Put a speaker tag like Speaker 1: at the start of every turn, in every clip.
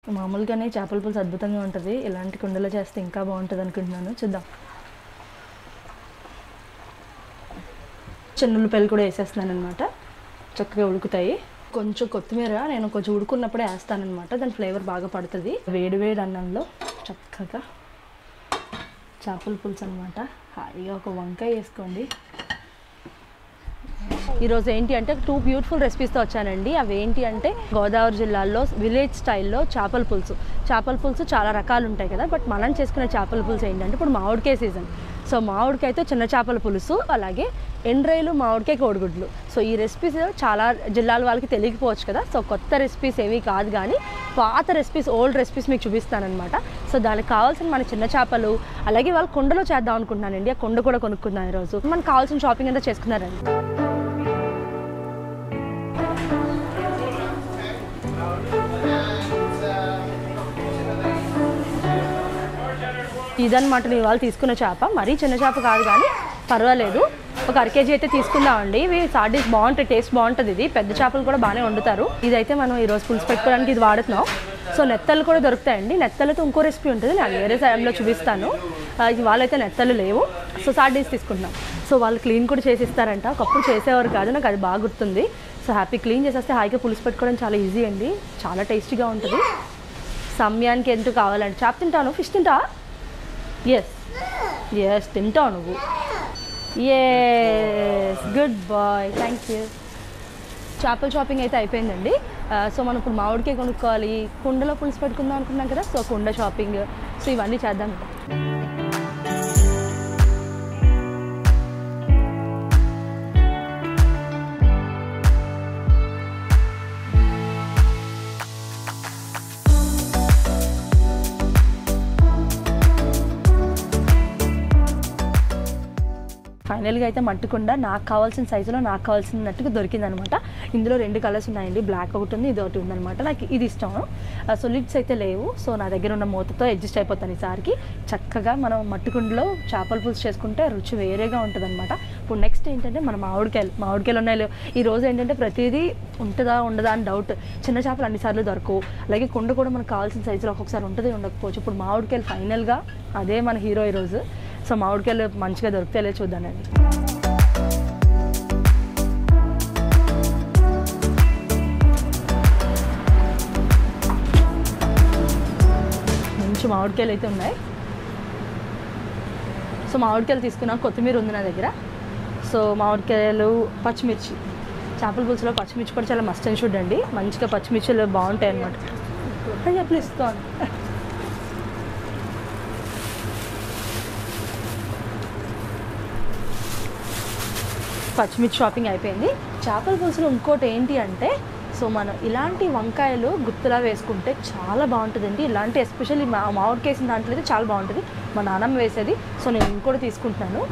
Speaker 1: మామూలుగానే చేపల పులుసు అద్భుతంగా ఉంటుంది ఇలాంటి కుండలో చేస్తే ఇంకా బాగుంటుంది అనుకుంటున్నాను చూద్దాం చెన్నుల్లిపాయలు కూడా వేసేస్తున్నాను అనమాట చక్కగా ఉడుకుతాయి కొంచెం కొత్తిమీర నేను కొంచెం ఉడుకున్నప్పుడే వేస్తానన్నమాట దాని ఫ్లేవర్ బాగా పడుతుంది వేడి వేడి అన్నంలో చక్కగా చేపల పులుసు అనమాట హాయిగా ఒక వంకాయ వేసుకోండి ఈరోజు ఏంటి అంటే టూ బ్యూటిఫుల్ రెసిపీస్తో వచ్చానండి అవి ఏంటి అంటే గోదావరి జిల్లాలో విలేజ్ స్టైల్లో చేపల పులుసు చేపల పులుసు చాలా రకాలు ఉంటాయి కదా బట్ మనం చేసుకునే చేపల పులుసు ఏంటంటే ఇప్పుడు మామిడికాయ సీజన్ సో మామిడికాయతో చిన్న చేపల పులుసు అలాగే ఎండ్రాయిలు మామిడికాయ కోడిగుడ్లు సో ఈ రెసిపీస్ చాలా జిల్లాల వాళ్ళకి తెలియకపోవచ్చు కదా సో కొత్త రెసిపీస్ ఏవి కాదు కానీ పాత రెసిపీస్ ఓల్డ్ రెసిపీస్ మీకు చూపిస్తానమాట సో దానికి కావాల్సిన మన చిన్న చేపలు అలాగే వాళ్ళు కుండలో చేద్దాం అనుకుంటున్నానండి ఆ కుండ కూడా కొనుక్కున్నాను ఈరోజు మనకు కావాల్సిన షాపింగ్ అంతా చేసుకున్నారండి ఇదన్నమాట నేను ఇవాళ తీసుకున్న చేప మరీ చిన్న చేప కాదు కానీ పర్వాలేదు ఒక అర కేజీ అయితే తీసుకుందామండి ఇవి సార్డీస్ బాగుంటాయి టేస్ట్ బాగుంటుంది ఇది పెద్ద చేపలు కూడా బాగానే వండుతారు ఇదైతే మనం ఈరోజు పులుసు పెట్టుకోవడానికి ఇది వాడుతున్నాం సో నెత్తలు కూడా దొరుకుతాయండి నెత్తలతో ఇంకో రెసిపీ ఉంటుంది నేను వేరే టైంలో చూపిస్తాను ఆ, ఇవాళ అయితే నెత్తలు లేవు సో సార్డీస్ తీసుకుంటున్నాం సో వాళ్ళు క్లీన్ కూడా చేసి ఇస్తారంట ఒకప్పుడు చేసేవారు కాదు నాకు అది బాగా గుర్తుంది సో హ్యాపీ క్లీన్ చేసేస్తే హాయిగా పులుసు పెట్టుకోవడం చాలా ఈజీ అండి చాలా టేస్టీగా ఉంటుంది సమయానికి ఎంత కావాలంటే చేప తింటాను ఫిష్ తింటా ఎస్ ఎస్ తింటావు నువ్వు yes good boy thank you చేపల షాపింగ్ అయితే అయిపోయిందండి ఆ, సో మనం ఇప్పుడు మామిడికాయ కొనుక్కోవాలి కుండలో పులుసు పెట్టుకుందాం అనుకున్నాం కదా సో కుండ షాపింగ్ సో ఇవన్నీ చేద్దాం ఫైనల్గా అయితే మట్టుకుండా నాకు కావాల్సిన సైజులో నాకు కావాల్సినట్టుగా దొరికిందనమాట ఇందులో రెండు కలర్స్ ఉన్నాయండి బ్లాక్ ఒకటి ఉంది ఇది ఒకటి ఉందన్నమాట నాకు ఇది ఇష్టం సో లిడ్స్ అయితే లేవు సో నా దగ్గర ఉన్న మూతతో అడ్జస్ట్ అయిపోతాను ఈసారికి చక్కగా మనం మట్టుకుండలో చేపల పులుసు చేసుకుంటే రుచి వేరేగా ఉంటుంది అనమాట ఇప్పుడు నెక్స్ట్ ఏంటంటే మన మామిడికాయలు మామిడికాయలు ఉన్నాయి లేవు ఈ రోజు ఏంటంటే ప్రతిదీ ఉంటుందా ఉండదా అని డౌట్ చిన్న చేపలు అన్నిసార్లు దొరకవు అలాగే కుండ కూడా మనకు కావాల్సిన సైజులో ఒక్కొక్కసారి ఉంటుంది ఉండకపోవచ్చు ఇప్పుడు మామిడికాయలు ఫైనల్గా అదే మన హీరో ఈరోజు సో మామిడికాయలు మంచిగా దొరికితే లే చూద్దానండి మంచి మామిడికాయలు అయితే ఉన్నాయి సో మామిడికాయలు తీసుకున్నాం కొత్తిమీర ఉంది నా దగ్గర సో మామిడికాయలు పచ్చిమిర్చి చేపల పులుసులో పచ్చిమిర్చి కూడా చాలా మస్ట్ అండ్ షుడ్ అండి మంచిగా పచ్చిమిర్చిలు బాగుంటాయి అనమాట అయ్యా ప్లీజ్ కాన్ పచ్చిమిర్చి షాపింగ్ అయిపోయింది చేపల పులుసులో ఇంకోటి ఏంటి అంటే సో మనం ఇలాంటి వంకాయలు గుత్తులా వేసుకుంటే చాలా బాగుంటుందండి ఇలాంటి ఎస్పెషల్లీ మా మామిడికేసిన దాంట్లో అయితే చాలా బాగుంటుంది మా నాన్నమ్మ వేసేది సో నేను ఇంకోటి తీసుకుంటున్నాను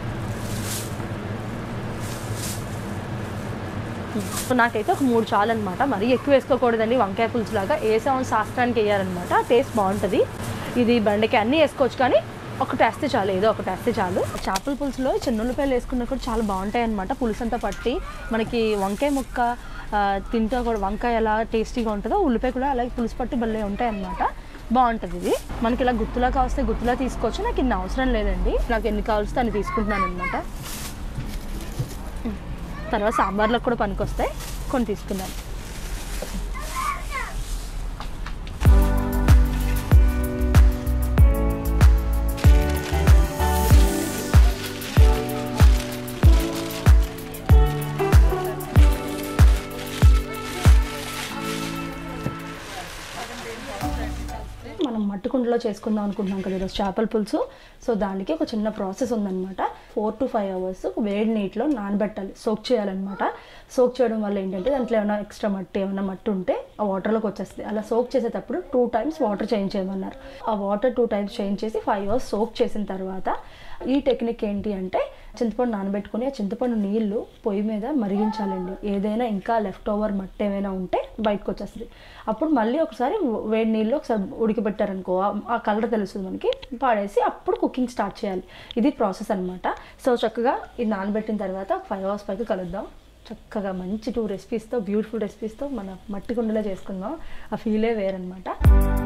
Speaker 1: సో నాకైతే ఒక మూడు చాలు అనమాట మరీ ఎక్కువ వేసుకోకూడదండి వంకాయ పులుసు లాగా వేసామని శాస్త్రానికి వేయాలన్నమాట టేస్ట్ బాగుంటుంది ఇది బెండకాయ అన్నీ వేసుకోవచ్చు కానీ ఒకటి వేస్తే చాలు ఏదో ఒకటి వేస్తే చాలు చేపల పులుసులో చిన్నుల్లిపాయలు వేసుకున్నా కూడా చాలా బాగుంటాయి అనమాట పులుసు అంతా పట్టి మనకి వంకాయ ముక్క ఆ, తింటే కూడా వంకాయ ఎలా టేస్టీగా ఉంటుందో ఉల్లిపాయ కూడా అలాగే పులుసు పట్టి భలే ఉంటాయి అనమాట బాగుంటుంది ఇది మనకి ఇలా గుత్తులా కావస్తే గుత్తులా తీసుకోవచ్చు నాకు ఇన్ని అవసరం లేదండి నాకు ఎన్ని కావాల్సి అన్ని తీసుకుంటున్నాను అనమాట తర్వాత సాంబార్లకు కూడా పనికొస్తాయి కొన్ని తీసుకున్నాను మనం మట్టుకుండలో చేసుకుందాం అనుకుంటున్నాం కదా ఈరోజు చేపల పులుసు సో దానికి ఒక చిన్న ప్రాసెస్ ఉందన్నమాట ఫోర్ టు ఫైవ్ అవర్స్ వేడి నీటిలో నానబెట్టాలి సోక్ చేయాలన్నమాట సోక్ చేయడం వల్ల ఏంటంటే దాంట్లో ఏమైనా ఎక్స్ట్రా మట్టి ఏమైనా మట్టి ఉంటే ఆ వాటర్లోకి వచ్చేస్తుంది అలా సోక్ చేసేటప్పుడు టూ టైమ్స్ వాటర్ చేంజ్ చేయమన్నారు ఆ వాటర్ టూ టైమ్స్ చేంజ్ చేసి ఫైవ్ అవర్స్ సోక్ చేసిన తర్వాత ఈ టెక్నిక్ ఏంటి అంటే చింతపండు నానబెట్టుకుని ఆ చింతపండు నీళ్లు పొయ్యి మీద మరిగించాలండి ఏదైనా ఇంకా లెఫ్ట్ ఓవర్ మట్టి ఏమైనా ఉంటే బయటకు వచ్చేస్తుంది అప్పుడు మళ్ళీ ఒకసారి వేడి నీళ్ళు ఒకసారి ఉడికిపెట్టారనుకో ఆ- ఆ కలర్ తెలుస్తుంది మనకి పాడేసి అప్పుడు కుకింగ్ స్టార్ట్ చేయాలి ఇది ప్రాసెస్ అనమాట సో చక్కగా ఇది నానబెట్టిన తర్వాత ఫైవ్ అవర్స్ పైకి కలుద్దాం చక్కగా మంచి టూ రెసిపీస్తో బ్యూటిఫుల్ రెసిపీస్తో మన మట్టి కుండలో చేసుకుందాం ఆ ఫీలే వేరనమాట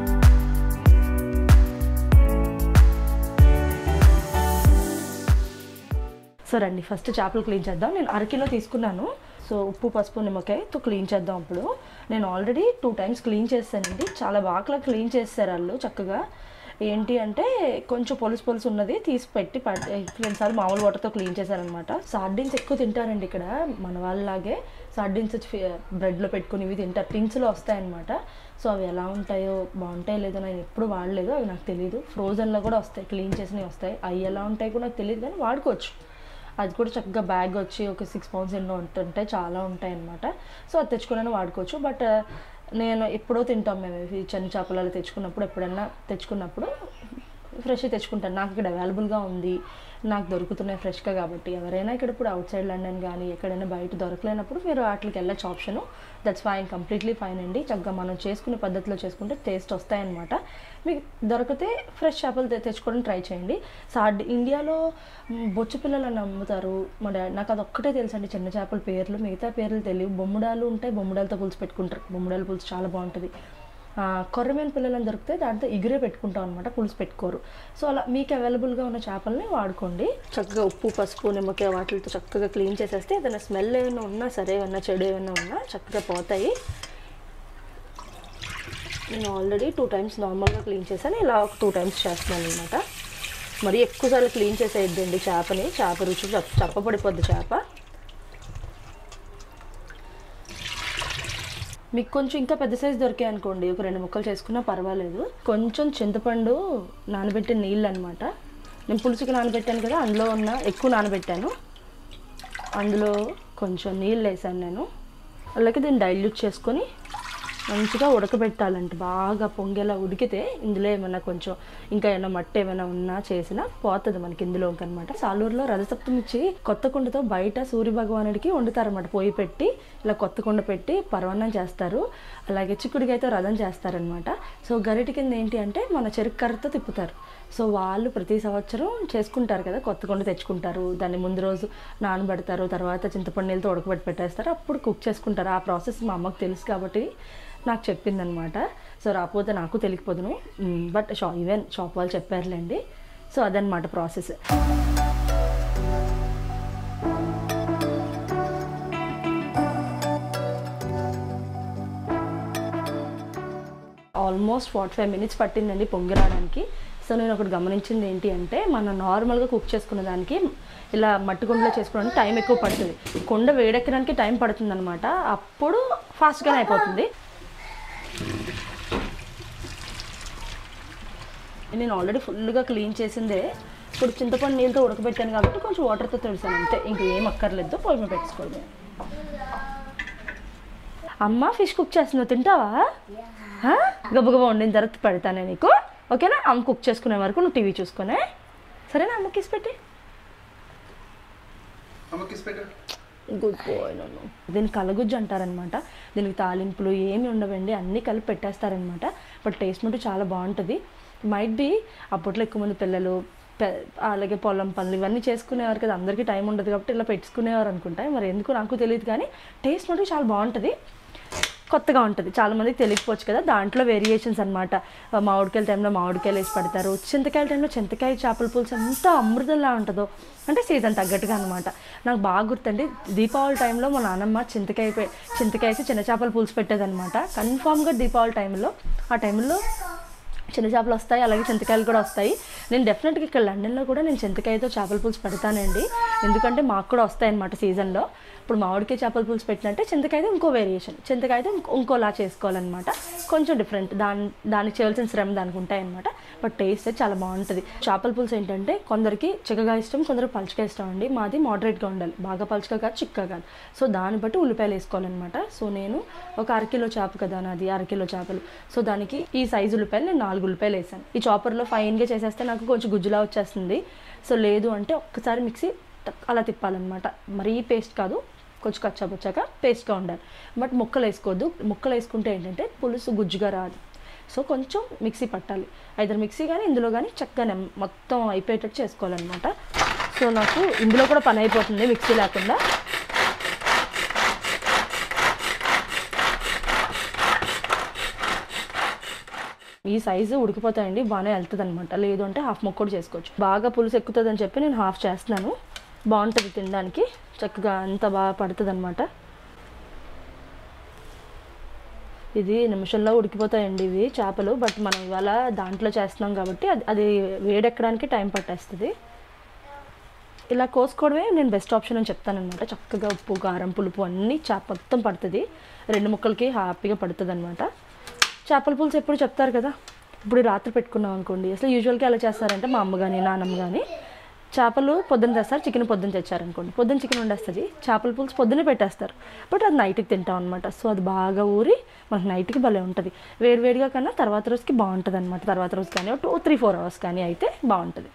Speaker 1: సో రండి ఫస్ట్ చేపలు క్లీన్ చేద్దాం నేను అరకిలో తీసుకున్నాను సో ఉప్పు పసుపు నిమ్మకాయతో క్లీన్ చేద్దాం ఇప్పుడు నేను ఆల్రెడీ టూ టైమ్స్ క్లీన్ చేస్తానండి చాలా బాగా క్లీన్ చేస్తారు వాళ్ళు చక్కగా ఏంటి అంటే కొంచెం పొలుసు పొలుసు ఉన్నది తీసి పెట్టి ప- రెండుసార్లు మామూలు వాటర్తో క్లీన్ చేశారనమాట సార్డిన్స్ ఎక్కువ తింటారండి ఇక్కడ మన వాళ్ళలాగే సార్డిన్స్ బ్రెడ్లో పెట్టుకుని ఇవి తింటారు టిన్స్లో వస్తాయన్నమాట సో అవి ఎలా ఉంటాయో బాగుంటాయో లేదో నేను ఎప్పుడు వాడలేదు అవి నాకు తెలియదు ఫ్రోజన్లో కూడా వస్తాయి క్లీన్ చేసినవి వస్తాయి అవి ఎలా ఉంటాయి కూడా నాకు తెలియదు కానీ వాడుకోవచ్చు అది కూడా చక్కగా బ్యాగ్ వచ్చి ఒక సిక్స్ పౌండ్స్ ఎన్నో ఉంటుంటాయి చాలా ఉంటాయి అన్నమాట సో అది తెచ్చుకుని వాడుకోవచ్చు బట్ నేను ఎప్పుడో తింటాం మేము ఇవి చిన్న చేపలు అలా తెచ్చుకున్నప్పుడు ఎప్పుడన్నా తెచ్చుకున్నప్పుడు ఫ్రెష్ తెచ్చుకుంటాను నాకు ఇక్కడ అవైలబుల్గా ఉంది నాకు దొరుకుతున్నాయి ఫ్రెష్గా కాబట్టి ఎవరైనా ఇక్కడ ఇప్పుడు అవుట్ సైడ్ లండన్ కానీ ఎక్కడైనా బయట దొరకలేనప్పుడు మీరు వాటికి వెళ్ళచ్చు option that's fine completely fine అండి చక్కగా మనం చేసుకునే పద్ధతిలో చేసుకుంటే టేస్ట్ వస్తాయన్నమాట మీకు దొరికితే ఫ్రెష్ చేపలు తె- తెచ్చుకోవడం ట్రై చేయండి సాడ్ ఇండియాలో మ్, బొచ్చు పిల్లలు అని అమ్ముతారు మా డాడీ నాకు అది ఒక్కటే తెలుసు అండి చిన్న చేపల పేర్లు మిగతా పేర్లు తెలియవు బొమ్ముడాలు ఉంటాయి బొమ్ముడాలతో పులుసు పెట్టుకుంటారు బొమ్ముడాల పులుసు చాలా బాగుంటుంది ఆ, కొర్రమీన పిల్లలు అని దొరికితే దాంతో ఎగిరే పెట్టుకుంటాం అనమాట పులుసు పెట్టుకోరు సో అలా మీకు అవైలబుల్గా ఉన్న చేపల్ని వాడుకోండి చక్కగా ఉప్పు పసుపు నిమ్మకాయ వాటితో చక్కగా క్లీన్ చేసేస్తే ఏదైనా స్మెల్ ఏమైనా ఉన్నా సరే ఏమైనా చెడు ఏమైనా ఉన్నా చక్కగా పోతాయి నేను ఆల్రెడీ టూ టైమ్స్ నార్మల్గా క్లీన్ చేశాను ఇలా ఒక టూ టైమ్స్ చేస్తున్నాను అనమాట మరి ఎక్కువసార్లు క్లీన్ చేసేయద్దండి చేపని చేప రుచి చప్ప చప్పపడిపోద్ది చేప మీకు కొంచెం ఇంకా పెద్ద సైజు దొరికాయి అనుకోండి ఒక రెండు ముక్కలు చేసుకున్నా పర్వాలేదు కొంచెం చింతపండు నానబెట్టిన నీళ్ళు అనమాట నేను పులుసుకి నానబెట్టాను కదా అందులో ఉన్న ఎక్కువ నానబెట్టాను అందులో కొంచెం నీళ్ళు వేసాను నేను అలాగే దీన్ని డైల్యూట్ చేసుకొని మంచిగా ఉడకబెట్టాలంట బాగా పొంగేలా ఉడికితే ఇందులో ఏమైనా కొంచెం ఇంకా ఏమైనా మట్టి ఏమైనా ఉన్నా చేసినా పోతుంది మనకి ఇందులో అనమాట సాలూరులో రథసప్తమి ఇచ్చి కొత్త కుండతో బయట సూర్య భగవానుడికి వండుతారన్నమాట పొయ్యి పెట్టి ఇలా కొత్త కుండ పెట్టి పర్వన్నం చేస్తారు అలాగే చిక్కుడికైతే రథం చేస్తారనమాట సో గరిటి కింద ఏంటి అంటే మన చెరుకు కర్రతో తిప్పుతారు సో వాళ్ళు ప్రతి సంవత్సరం చేసుకుంటారు కదా కొత్త కొండ తెచ్చుకుంటారు దాన్ని ముందు రోజు నానబెడతారు తర్వాత చింతపండు నీళ్ళతో ఉడకబెట్టి పెట్టేస్తారు అప్పుడు కుక్ చేసుకుంటారు ఆ ప్రాసెస్ మా అమ్మకు తెలుసు కాబట్టి నాకు చెప్పిందనమాట సో రాకపోతే నాకు తెలియకపోదును బట్ షా ఈవెన్ షాప్ వాళ్ళు చెప్పారులేండి సో అదనమాట process almost forty five minutes పట్టిందండి పొంగి రావడానికి సో నేను ఒకటి గమనించింది ఏంటి అంటే మనం నార్మల్గా కుక్ చేసుకునే దానికి ఇలా మట్టి కుండలో చేసుకోవడానికి టైం ఎక్కువ పడుతుంది కుండ వేడెక్కడానికి టైం పడుతుంది అనమాట అప్పుడు ఫాస్ట్గానే అయిపోతుంది నేను ఆల్రెడీ ఫుల్గా క్లీన్ చేసిందే ఇప్పుడు చింతపండు నీళ్ళతో ఉడకబెట్టాను కాబట్టి కొంచెం వాటర్తో తుడిసాను అంతే ఇంక ఏం అక్కర్లేదు పొయ్యి మీద పెట్టుకోవడం అమ్మ ఫిష్ కుక్ చేస్తున్నావు తింటావా ఆ? గబగబా వండిన తర్వాత పెడతానే నీకు ఓకేనా అమ్మ కుక్ చేసుకునే వరకు నువ్వు టీవీ చూసుకునే సరేనా అమ్మ కిస్ పెట్టి
Speaker 2: అమ్మ కిస్ పెట్టు
Speaker 1: గుడ్ బాయ్ నన్ను దీన్ని కలగుజ్జు అంటారనమాట దీనికి తాలింపులు ఏమి ఉండవండి అన్నీ కలిపి పెట్టేస్తారనమాట బట్ టేస్ట్ మటు చాలా బాగుంటుంది మైట్ బి అప్పట్లో ఎక్కువ మంది పిల్లలు పె- అలాగే పొలం పనులు ఇవన్నీ చేసుకునేవారు కదా అందరికీ టైం ఉండదు కాబట్టి ఇలా పెట్టుకునేవారు అనుకుంటా మరి ఎందుకు నాకు తెలియదు కానీ టేస్ట్ మటుకు చాలా బాగుంటుంది కొత్తగా ఉంటుంది చాలా మందికి తెలియకపోవచ్చు కదా దాంట్లో వేరియేషన్స్ అనమాట మామిడికాయల టైంలో మామిడికాయలు వేసి పెడతారు చింతకాయల టైంలో చింతకాయ చేపల పులుసు ఎంత అమృతంలా ఉంటుందో అంటే సీజన్ తగ్గట్టుగా అనమాట నాకు బాగా గుర్తండి దీపావళి టైంలో మా నాన్నమ్మ చింతకాయ పె- చింతకాయ వేసి చిన్న చేపల పులుసు పెట్టేదన్నమాట కన్ఫామ్గా దీపావళి టైంలో ఆ టైంలో చిన్న చేపలు వస్తాయి అలాగే చింతకాయలు కూడా వస్తాయి నేను డెఫినెట్గా ఇక్కడ లండన్లో కూడా నేను చింతకాయతో చేపల పులుసు పెడతానండి ఎందుకంటే మాకు కూడా వస్తాయి అన్నమాట సీజన్లో ఇప్పుడు మామిడికాయ చేపల పులుసు పెట్టినట్టే చింతకాయతో ఇంకో వేరియేషన్ చింతకాయతో ఇంకో ఇంకోలా చేసుకోవాలన్నమాట కొంచెం డిఫరెంట్ దాని దానికి చేయవలసిన శ్రమ దానికి ఉంటాయన్నమాట బట్ టేస్ట్ అయితే చాలా బాగుంటుంది చేపల పులుసు ఏంటంటే కొందరికి చిక్కగా ఇష్టం కొందరికి పలుచగా ఇష్టం అండి మాది మోడరేట్గా ఉండాలి బాగా పలుచగా కాదు చిక్కగా కాదు సో దాన్ని బట్టి ఉల్లిపాయలు వేసుకోవాలన్నమాట సో నేను ఒక అరకిలో చేప కదా నాది అరకిలో చేపలు సో దానికి ఈ సైజు ఉల్లిపాయలు నేను నాలుగు ఉల్లిపాయలు వేసాను ఈ చాపర్లో ఫైన్గా చేసేస్తే నాకు కొంచెం గుజ్జులా వచ్చేస్తుంది సో లేదు అంటే ఒక్కసారి మిక్సీ టక్ అలా తిప్పాలన్నమాట మరీ పేస్ట్ కాదు కొంచెం కచ్చాపచ్చాక పేస్ట్గా ఉండాలి బట్ ముక్కలు వేసుకోవద్దు ముక్కలు వేసుకుంటే ఏంటంటే పులుసు గుజ్జుగా రాదు సో కొంచెం మిక్సీ పట్టాలి ఐదర్ మిక్సీ కానీ ఇందులో కానీ చక్కగా నెమ్- మొత్తం అయిపోయేటట్టు చేసుకోవాలన్నమాట సో నాకు ఇందులో కూడా పని అయిపోతుంది మిక్సీ లేకుండా ఈ సైజు ఉడికిపోతాయండి బాగానే వెళ్తుంది అనమాట లేదు అంటే హాఫ్ మొక్క కూడా చేసుకోవచ్చు బాగా పులుసు ఎక్కుతుంది అని చెప్పి నేను హాఫ్ చేస్తున్నాను బాగుంటుంది తినడానికి చక్కగా అంత బాగా పడుతుంది అనమాట ఇది నిమిషంలో ఉడికిపోతాయండి ఇవి చేపలు బట్ మనం ఇవాళ దాంట్లో చేస్తున్నాం కాబట్టి అది అది వేడెక్కడానికి టైం పట్టేస్తుంది ఇలా కోసుకోవడమే నేను బెస్ట్ ఆప్షన్ అని చెప్తానమాట చక్కగా ఉప్పు కారం పులుపు అన్నీ చేప మొత్తం పడుతుంది రెండు ముక్కలకి హ్యాపీగా పడుతుంది అనమాట చేపల పులుసు ఎప్పుడు చెప్తారు కదా ఇప్పుడు రాత్రి పెట్టుకున్నాం అనుకోండి అసలు యూజువల్గా ఎలా చేస్తారంటే మా అమ్మ కానీ నాన్నమ్మ కానీ చేపలు పొద్దున తెస్తారు చికెన్ పొద్దున తెచ్చారనుకోండి పొద్దున చికెన్ వండేస్తుంది చేపల పులుసు పొద్దునే పెట్టేస్తారు బట్ అది నైట్కి తింటాం అనమాట సో అది బాగా ఊరి మనకు నైట్కి భలే ఉంటుంది వేడివేడిగా కన్నా తర్వాత రోజుకి బాగుంటుంది అనమాట తర్వాత రోజు కానీ టూ త్రీ ఫోర్ అవర్స్ కానీ అయితే బాగుంటుంది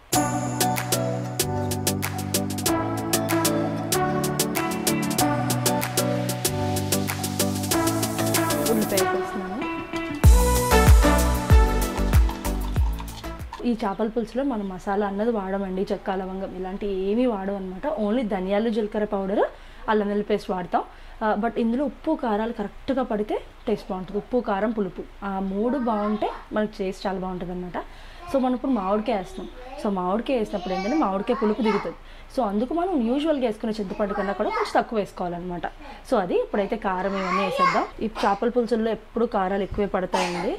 Speaker 1: ఉల్లిపాయ వేస్తున్నాను ఈ చేపల పులుసులో మనం మసాలా అన్నది వాడమండి చెక్క లవంగం ఇలాంటి ఏమీ వాడడం అనమాట ఓన్లీ ధనియాలు జీలకర్ర పౌడర్ అల్లం వెల్లుల్లి పేస్ట్ వాడతాం బట్ ఇందులో ఉప్పు కారాలు కరెక్ట్గా పడితే టేస్ట్ బాగుంటుంది ఉప్పు కారం పులుపు ఆ మూడు బాగుంటే మనకి టేస్ట్ చాలా బాగుంటుంది అనమాట సో మనం ఇప్పుడు మామిడికాయ వేస్తాం సో మామిడికాయ వేసినప్పుడు ఏంటంటే మామిడికాయ పులుపు దిగుతుంది సో అందుకు మనం యూజువల్గా వేసుకునే చింతపండు కన్నా కూడా కొంచెం తక్కువ వేసుకోవాలన్నమాట సో అది ఇప్పుడైతే కారం ఇవన్నీ వేసేద్దాం ఈ చేపల పులుసుల్లో ఎప్పుడు కారాలు ఎక్కువే పడతాయండి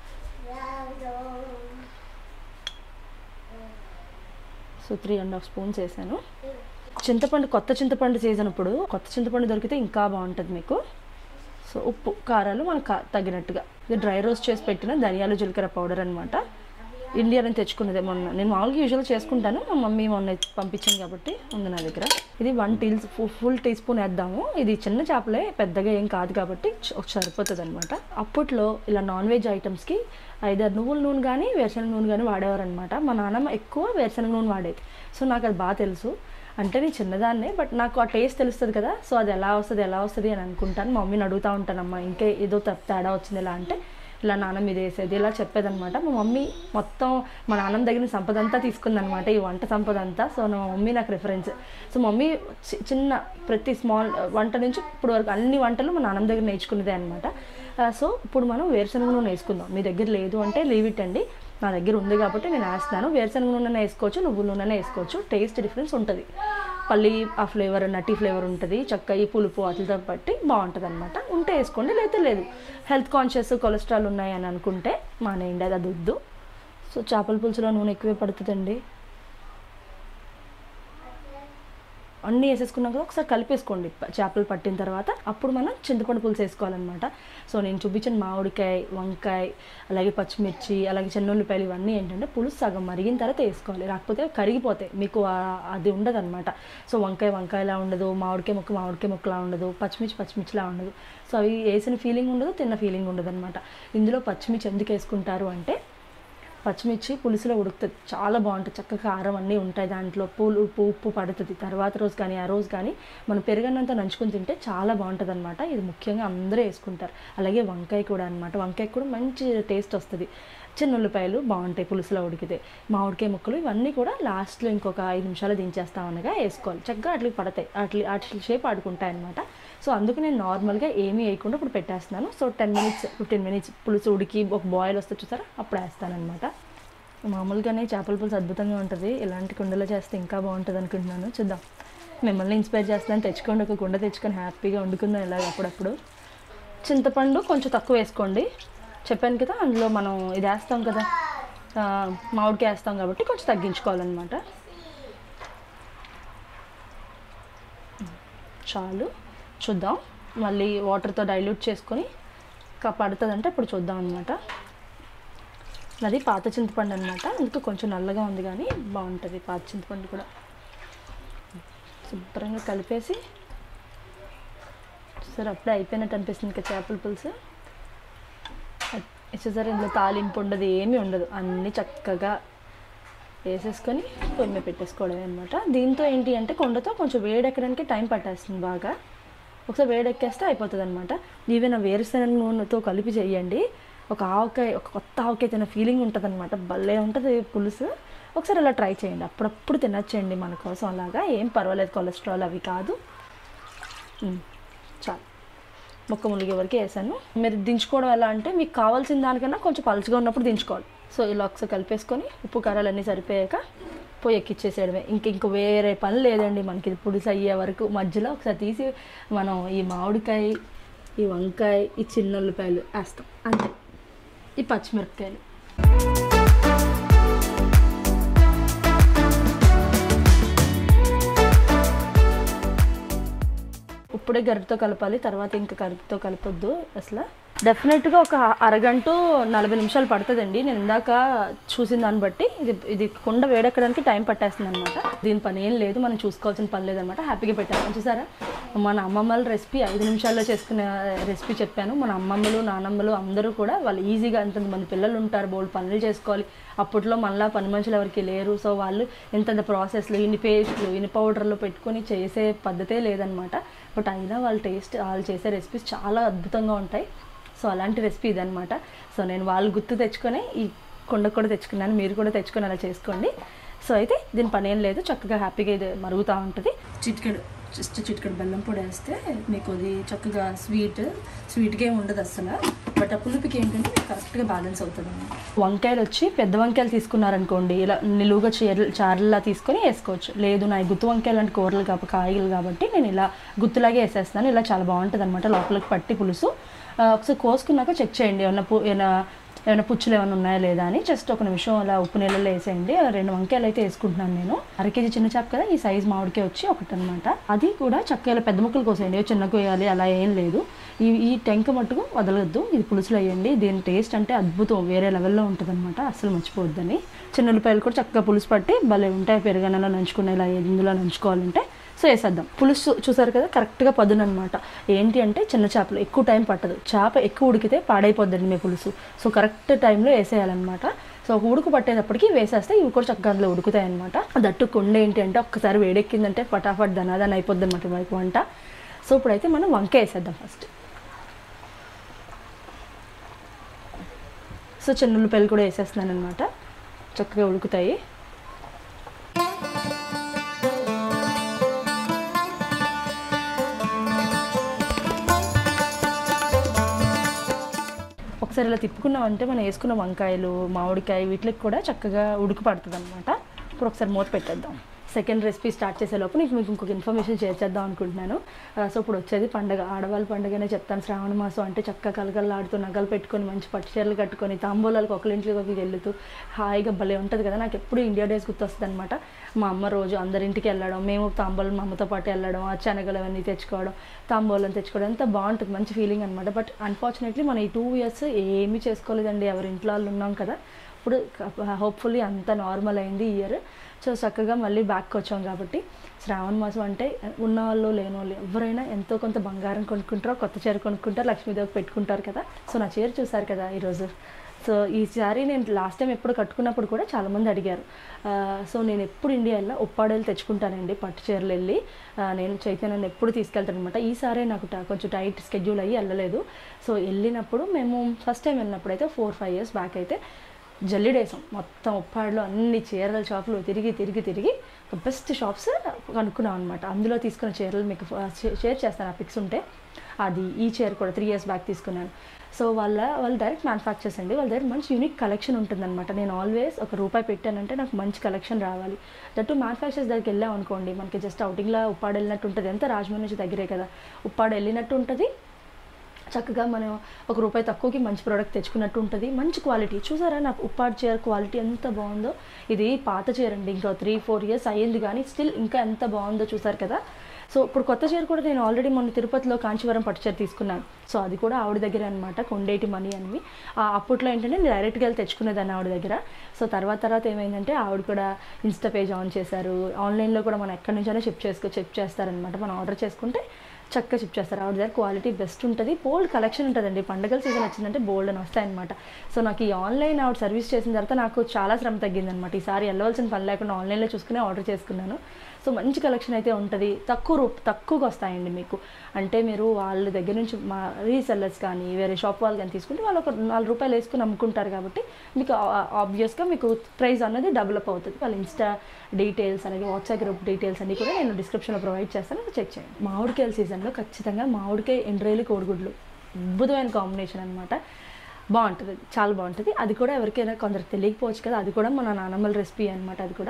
Speaker 1: so three and half spoons వేసాను చింతపండు కొత్త చింతపండు సీజన్ ఇప్పుడు కొత్త చింతపండు దొరికితే ఇంకా బాగుంటుంది మీకు సో ఉప్పు కారాలు మనకు కా- తగినట్టుగా ఇది డ్రై రోస్ట్ చేసి పెట్టిన ధనియాలు జీలకర్ర పౌడర్ అనమాట ఇండియా నుంచి తెచ్చుకున్నదే మొన్న నేను మామూలుగా యూజువల్గా చేసుకుంటాను మా మమ్మీ మొన్న పంపించింది కాబట్టి ఉంది నా దగ్గర ఇది one tea full teaspoon వేద్దాము ఇది చిన్న చేపలే పెద్దగా ఏం కాదు కాబట్టి చ- సరిపోతుంది అనమాట అప్పట్లో ఇలా నాన్ వెజ్ ఐటమ్స్కి ఐదర్ నువ్వుల నూనె కానీ వేరుశనగ నూనె కానీ వాడేవారు అనమాట మా నాన్నమ్మ ఎక్కువ వేరుశనగ నూనె వాడేది సో నాకు అది బాగా తెలుసు అంటే నేను చిన్నదాన్నే బట్ నాకు ఆ టేస్ట్ తెలుస్తుంది కదా సో అది ఎలా వస్తుంది ఎలా వస్తుంది అని అనుకుంటాను మా మమ్మీని అడుగుతూ ఉంటానమ్మా ఇంకా ఏదో తప్ప తేడా వచ్చింది ఎలా అంటే ఇలా నాన్నమ్మ ఇది వేసేది ఇలా చెప్పేదన్నమాట మా మమ్మీ మొత్తం మా నాన్నమ్మ దగ్గర సంపద అంతా తీసుకుందనమాట ఈ వంట సంపద అంతా సో నా మమ్మీ నాకు రిఫరెన్స్ సో మమ్మీ చి- చిన్న ప్రతి స్మాల్ వంట నుంచి ఇప్పుడు వరకు అన్ని వంటలు మా నాన్నమ్మ దగ్గర నేర్చుకునేదే అనమాట సో ఇప్పుడు మనం వేరుశనగ నూనె వేసుకుందాం మీ దగ్గర లేదు అంటే లీవ్ ఇట్ అండి నా దగ్గర ఉంది కాబట్టి నేను వేస్తున్నాను వేరుశనగ నూనె వేసుకోవచ్చు నువ్వుల నూనె వేసుకోవచ్చు టేస్ట్ డిఫరెన్స్ ఉంటుంది పల్లి ఆ ఫ్లేవర్ నట్టి ఫ్లేవర్ ఉంటుంది చక్క ఈ పులుపు వాటితో బట్టి బాగుంటుంది అనమాట ఉంటే వేసుకోండి లేకపోతే లేదు హెల్త్ కాన్షియస్ కొలెస్ట్రాల్ ఉన్నాయి అని అనుకుంటే మానేయండి అది అది వద్దు సో చేపల పులుసులో నూనె ఎక్కువే పడుతుందండి అన్నీ వేసేసుకున్నాక ఒకసారి కలిపేసుకోండి ప- చేపలు పట్టిన తర్వాత అప్పుడు మనం చింతపండు పులుసు వేసుకోవాలన్నమాట సో నేను చూపించిన మామిడికాయ వంకాయ అలాగే పచ్చిమిర్చి అలాగే చెన్నుల్లిపాయలు ఇవన్నీ ఏంటంటే పులుసు సగం మరిగిన తర్వాత వేసుకోవాలి లేకపోతే కరిగిపోతాయి మీకు ఆ- అది ఉండదు అనమాట సో వంకాయ వంకాయలా ఉండదు మామిడికాయ ముక్క మామిడికాయ ముక్కలా ఉండదు పచ్చిమిర్చి పచ్చిమిర్చిలా ఉండదు సో అవి వేసిన ఫీలింగ్ ఉండదు తిన్న ఫీలింగ్ ఉండదు అనమాట ఇందులో పచ్చిమిర్చి ఎందుకు వేసుకుంటారు అంటే పచ్చిమిర్చి పులుసులో ఉడుకుతుంది చాలా బాగుంటుంది చక్కగా కారం అన్నీ ఉంటాయి దాంట్లో పూలు ఉప్పు ఉప్పు పడుతుంది తర్వాత రోజు కానీ ఆ రోజు కానీ మనం పెరుగన్నంతో నంచుకొని తింటే చాలా బాగుంటుంది అనమాట ఇది ముఖ్యంగా అందరూ వేసుకుంటారు అలాగే వంకాయ కూడా అనమాట వంకాయ కూడా మంచి టేస్ట్ వస్తుంది చిన్న ఉల్లిపాయలు బాగుంటాయి పులుసులో ఉడికితే మామిడికాయ ముక్కలు ఇవన్నీ కూడా లాస్ట్లో ఇంకొక ఐదు నిమిషాలు దించేస్తాం అనగా వేసుకోవాలి చక్కగా అట్లకి పడతాయి అట్లి అట్ల షేప్ ఆడుకుంటాయి అనమాట సో అందుకు నేను నార్మల్గా ఏమీ వేయకుండా ఇప్పుడు పెట్టేస్తున్నాను so ten minutes fifteen minutes పులుసు ఉడికి ఒక బాయిల్ వస్తే చూసారా అప్పుడు వేస్తాను అనమాట మామూలుగానే చేపల పులుసు అద్భుతంగా ఉంటుంది ఇలాంటి కుండలో చేస్తే ఇంకా బాగుంటుంది అనుకుంటున్నాను చూద్దాం మిమ్మల్ని ఇన్స్పైర్ చేస్తాను తెచ్చుకోండి ఒక కుండ తెచ్చుకొని హ్యాపీగా వండుకుందాం ఇలాగ అప్పుడప్పుడు చింతపండు కొంచెం తక్కువ వేసుకోండి చెప్పాను కదా అందులో మనం ఇది వేస్తాం కదా ఆ, మామిడికాయ వేస్తాం కాబట్టి కొంచెం తగ్గించుకోవాలన్నమాట చాలు చూద్దాం మళ్ళీ వాటర్తో డైల్యూట్ చేసుకొని క- పడుతుందంటే ఇప్పుడు చూద్దాం అనమాట అది పాత చింతపండు అనమాట అందుకు కొంచెం నల్లగా ఉంది కానీ బాగుంటుంది పాత చింతపండు కూడా శుభ్రంగా కలిపేసి సరే అప్పుడే అయిపోయినట్టు అనిపిస్తుంది కదా చేపల పులుసు వచ్చేసరి ఇందులో తాలింపు ఉండదు ఏమీ ఉండదు అన్నీ చక్కగా వేసేసుకొని పొయ్యి మీద పెట్టేసుకోవడమే అనమాట దీంతో ఏంటి అంటే కొండతో కొంచెం వేడెక్కడానికి టైం పట్టేస్తుంది బాగా ఒకసారి వేడెక్కేస్తే అయిపోతుంది అనమాట ఈవెన్ ఆ వేరుశనగ నూనెతో కలిపి చేయండి ఒక ఆవకాయ ఒక కొత్త ఆవకాయ తిన్న ఫీలింగ్ ఉంటుంది అనమాట భలే ఉంటుంది పులుసు ఒకసారి అలా ట్రై చేయండి అప్పుడప్పుడు తినచ్చండి మన కోసం అలాగా ఏం పర్వాలేదు కొలెస్ట్రాల్ అవి కాదు ఉమ్, చాలు మొక్క ములిగే వరకు వేసాను మీరు దించుకోవడం ఎలా అంటే మీకు కావాల్సిన దానికన్నా కొంచెం పలుచగా ఉన్నప్పుడు దించుకోవాలి సో ఇలా ఒకసారి కలిపేసుకొని ఉప్పు కారాలు అన్నీ సరిపోయాక పోయి ఎక్కిచ్చేసేయడమే ఇంక ఇంక వేరే పని లేదండి మనకి ఇది పులుసు అయ్యే వరకు మధ్యలో ఒకసారి తీసి మనం ఈ మామిడికాయ ఈ వంకాయ ఈ చిన్న ఉల్లిపాయలు వేస్తాం అంతే ఈ పచ్చిమిరపకాయలు ఇప్పుడే గరిటతో కలపాలి తర్వాత ఇంకా గరిటతో కలపొద్దు అసలు డెఫినెట్గా ఒక అరగంట నలభై నిమిషాలు పడుతుందండి నేను ఇందాక చూసిన దాన్ని బట్టి ఇది ఇది కుండ వేడెక్కడానికి టైం పట్టేస్తుంది అనమాట దీని పని ఏం లేదు మనం చూసుకోవాల్సిన పని లేదనమాట హ్యాపీగా పెట్టాను చూసారా మన అమ్మమ్మల రెసిపీ ఐదు నిమిషాల్లో చేసుకునే రెసిపీ చెప్పాను మన అమ్మమ్మలు నానమ్మలు అందరూ కూడా వాళ్ళు ఈజీగా అంతంత మంది పిల్లలు ఉంటారు బోల్డ్ పనులు చేసుకోవాలి అప్పట్లో మనలా పని మనుషులు ఎవరికి లేరు సో వాళ్ళు ఇంతంత ప్రాసెస్లు ఇన్ని పేస్ట్లు ఇన్ని పౌడర్లు పెట్టుకొని చేసే పద్ధతే లేదనమాట బట్ అయినా వాళ్ళ టేస్ట్ వాళ్ళు చేసే రెసిపీస్ చాలా అద్భుతంగా ఉంటాయి సో అలాంటి రెసిపీ ఇదనమాట సో నేను వాళ్ళు గుర్తు తెచ్చుకొని ఈ కొండ కూడా తెచ్చుకున్నాను మీరు కూడా తెచ్చుకొని అలా చేసుకోండి సో అయితే దీని పని ఏం లేదు చక్కగా హ్యాపీగా ఇది మరుగుతూ ఉంటుంది చిటికెడు జస్ట్ చిటికెడు బెల్లం పొడి వేస్తే మీకు అది చక్కగా స్వీట్ స్వీట్గా ఏమి ఉండదు అసలు బట్ ఆ పులుపుకి ఏంటంటే మీకు కరెక్ట్గా బ్యాలెన్స్ అవుతుంది వంకాయలు వచ్చి పెద్ద వంకాయలు తీసుకున్నారనుకోండి ఇలా నిలువుగా చీర చారలా తీసుకొని వేసుకోవచ్చు లేదు నా ఈ గుత్తు వంకాయలు అంటే కూరలు కాబట్టి కాయలు కాబట్టి నేను ఇలా గుత్తులాగే వేసేస్తాను ఇలా చాలా బాగుంటుంది అనమాట లోపలికి పట్టి పులుసు ఆ, ఒకసారి కోసుకున్నాక చెక్ చేయండి ఏమన్నా పు ఏమైనా ఏమైనా పుచ్చులు ఏమైనా ఉన్నాయా లేదా అని జస్ట్ ఒక నిమిషం అలా ఉప్పు నీళ్ళలో వేసేయండి రెండు వంకాయలు అయితే వేసుకుంటున్నాను నేను అర కేజీ చిన్న చేప కదా ఈ సైజ్ మామిడికాయ వచ్చి ఒకటి అనమాట అది కూడా చక్కగా పెద్ద ముక్కలు కోసేయండి చిన్న కోయాలి అలా ఏం లేదు ఈ ఈ టెంక మట్టుకు వదలొద్దు ఇది పులుసులు వేయండి దీని టేస్ట్ అంటే అద్భుతం వేరే లెవెల్లో ఉంటుంది అనమాట అసలు మర్చిపోవద్దని చిన్న ఉల్లిపాయలు కూడా చక్కగా పులుసు పట్టి భలే ఉంటాయి పెరుగన్నలో నంచుకునే ఇలా ఇందులో నంచుకోవాలంటే సో వేసేద్దాం పులుసు చూసారు కదా కరెక్ట్గా పదును అనమాట ఏంటి అంటే చిన్న చేపలు ఎక్కువ టైం పట్టదు చేప ఎక్కువ ఉడికితే పాడైపోద్దండి మీ పులుసు సో కరెక్ట్ టైంలో వేసేయాలన్నమాట సో ఒక ఉడుకు పట్టేటప్పటికి వేసేస్తే ఇవి కూడా చక్కగా అందులో ఉడుకుతాయి అనమాట దట్టు కొండ ఏంటి అంటే ఒక్కసారి వేడెక్కిందంటే ఫటాఫట్ దనాదన అయిపోద్ది అనమాట మనకి వంట సో ఇప్పుడైతే మనం వంకాయ వేసేద్దాం ఫస్ట్ సో చిన్న ఉల్లిపాయలు కూడా వేసేస్తున్నాను అనమాట చక్కగా ఉడుకుతాయి ఒకసారి ఇలా తిప్పుకున్నామంటే మనం వేసుకున్న వంకాయలు మామిడికాయ వీటికి కూడా చక్కగా ఉడుకు పడుతుంది అనమాట ఇప్పుడు ఒకసారి మూత పెట్టేద్దాం సెకండ్ రెసిపీ స్టార్ట్ చేసే లోపు నీకు మీకు ఇంకొక ఇన్ఫర్మేషన్ షేర్ చేద్దాం అనుకుంటున్నాను ఆ, సో ఇప్పుడు వచ్చేది పండగ ఆడవాళ్ళ పండుగనే చెప్తాను శ్రావణ మాసం అంటే చక్కగా కలకల్లాడుతూ నగలు పెట్టుకొని మంచి పట్టు చీరలు కట్టుకొని తాంబూలాలకు ఒకరింటికి ఒకరికి వెళ్తూ హాయిగా భలే ఉంటుంది కదా నాకు ఎప్పుడు ఇండియా డేస్ గుర్తొస్తుంది అనమాట మా అమ్మ రోజు అందరింటికి వెళ్ళడం మేము తాంబూలం మా అమ్మతో పాటు వెళ్ళడం ఆ శనగలు అవన్నీ తెచ్చుకోవడం తాంబూలం తెచ్చుకోవడం ఎంత బాగుంటుంది మంచి ఫీలింగ్ అనమాట బట్ అన్ఫార్చునేట్లీ మన ఈ టూ ఇయర్స్ ఏమీ చేసుకోలేదండి ఎవరి ఇంట్లో వాళ్ళు ఉన్నాం కదా ఇప్పుడు హోప్ఫుల్లీ అంత నార్మల్ అయింది ఈ ఇయర్ సో చక్కగా మళ్ళీ బ్యాక్ వచ్చాం కాబట్టి శ్రావణ మాసం అంటే ఉన్న వాళ్ళు లేని వాళ్ళు ఎవరైనా ఎంతో కొంత బంగారం కొనుక్కుంటారో కొత్త చీర కొనుక్కుంటారు లక్ష్మీదేవి పెట్టుకుంటారు కదా సో నా చీర చూసారు కదా ఈరోజు సో ఈ శారీ నేను లాస్ట్ టైం ఎప్పుడు కట్టుకున్నప్పుడు కూడా చాలామంది అడిగారు ఆ, సో నేను ఎప్పుడు ఇండియా వెళ్ళా ఉప్పాడేలు తెచ్చుకుంటానండి పట్టు చీరలు వెళ్ళి ఆ, నేను చైతన్యాన్ని ఎప్పుడు తీసుకెళ్తాను అనమాట ఈసారి నాకు ట- కొంచెం టైట్ స్కెడ్యూల్ అయ్యి వెళ్ళలేదు సో వెళ్ళినప్పుడు మేము ఫస్ట్ టైం వెళ్ళినప్పుడు అయితే ఫోర్ ఫైవ్ ఇయర్స్ బ్యాక్ అయితే జల్లిడేసాం మొత్తం ఉప్పాడులో అన్ని చీరల షాపులు తిరిగి తిరిగి తిరిగి ఒక బెస్ట్ షాప్స్ కనుక్కున్నాం అనమాట అందులో తీసుకున్న చీరలు మీకు షే- షేర్ చేస్తాను ఆ పిక్స్ ఉంటే అది ఈ చీర కూడా త్రీ ఇయర్స్ బ్యాక్ తీసుకున్నాను సో వాళ్ళ వాళ్ళు డైరెక్ట్ మ్యానుఫ్యాక్చర్స్ అండి వాళ్ళ దగ్గర మంచి యూనిక్ కలెక్షన్ ఉంటుందన్నమాట నేను ఆల్వేస్ ఒక రూపాయి పెట్టానంటే నాకు మంచి కలెక్షన్ రావాలి దట్టు మ్యానుఫ్యాక్చర్స్ దగ్గరికి వెళ్ళాం అనుకోండి మనకి జస్ట్ అవుటింగ్లో ఉప్పాడు వెళ్ళినట్టు ఉంటుంది ఎంత రాజమండ్రి నుంచి దగ్గరే కదా ఉప్పాడు వెళ్ళినట్టు ఉంటుంది చక్కగా మనం ఒక రూపాయి తక్కువకి మంచి ప్రోడక్ట్ తెచ్చుకున్నట్టు ఉంటుంది మంచి క్వాలిటీ చూసారా నాకు ఉప్పాడు చీర క్వాలిటీ ఎంత బాగుందో ఇది పాత చీర అండి ఇంకా త్రీ ఫోర్ ఇయర్స్ అయ్యింది కానీ స్టిల్ ఇంకా ఎంత బాగుందో చూసారు కదా సో ఇప్పుడు కొత్త చీర కూడా నేను ఆల్రెడీ మొన్న తిరుపతిలో కాంచీవరం పట్టు చీర తీసుకున్నాను సో అది కూడా ఆవిడ దగ్గర అనమాట కొండేటి మనీ అని ఆ అప్పట్లో ఏంటంటే నేను డైరెక్ట్గా వెళ్ళి తెచ్చుకునేదాన్ని ఆవిడ దగ్గర సో తర్వాత తర్వాత ఏమైందంటే ఆవిడ కూడా ఇన్స్టా పేజ్ ఆన్ చేశారు ఆన్లైన్లో కూడా మనం ఎక్కడి నుంచైనా షిప్ చేసుకో షిప్ చేస్తారనమాట మనం ఆర్డర్ చేసుకుంటే చక్కగా షిప్ చేస్తారు ఆవిడ దగ్గర క్వాలిటీ బెస్ట్ ఉంటుంది బోల్డ్ కలెక్షన్ ఉంటుందండి పండగల సీజన్ వచ్చిందంటే బోల్డ్ అని వస్తాయన్నమాట సో నాకు ఈ ఆన్లైన్ ఆవిడ సర్వీస్ చేసిన తర్వాత నాకు చాలా శ్రమ తగ్గిందనమాట ఈసారి వెళ్ళవలసిన పని లేకుండా ఆన్లైన్లో చూసుకుని ఆర్డర్ చేసుకున్నాను సో మంచి కలెక్షన్ అయితే ఉంటుంది తక్కువ రూ తక్కువగా వస్తాయండి మీకు అంటే మీరు వాళ్ళ దగ్గర నుంచి మా రీసెల్లర్స్ కానీ వేరే షాప్ వాళ్ళు కానీ తీసుకుంటే వాళ్ళు ఒక నాలుగు రూపాయలు వేసుకుని అమ్ముకుంటారు కాబట్టి మీకు ఆబ్వియస్గా మీకు ప్రైస్ అన్నది డెవలప్ అవుతుంది వాళ్ళ ఇన్స్టా డీటెయిల్స్ అలాగే వాట్సాప్ గ్రూప్ డీటెయిల్స్ అన్ని కూడా నేను డిస్క్రిప్షన్లో ప్రొవైడ్ చేస్తాను చెక్ చేయండి మామిడికాయల సీజన్లో ఖచ్చితంగా మామిడికాయ ఎండ్రేలు కోడిగుడ్లు అద్భుతమైన కాంబినేషన్ అనమాట బాగుంటుంది చాలా బాగుంటుంది అది కూడా ఎవరికైనా కొందరికి తెలియకపోవచ్చు కదా అది కూడా మన నానమ్మల రెసిపీ అనమాట అది కూడా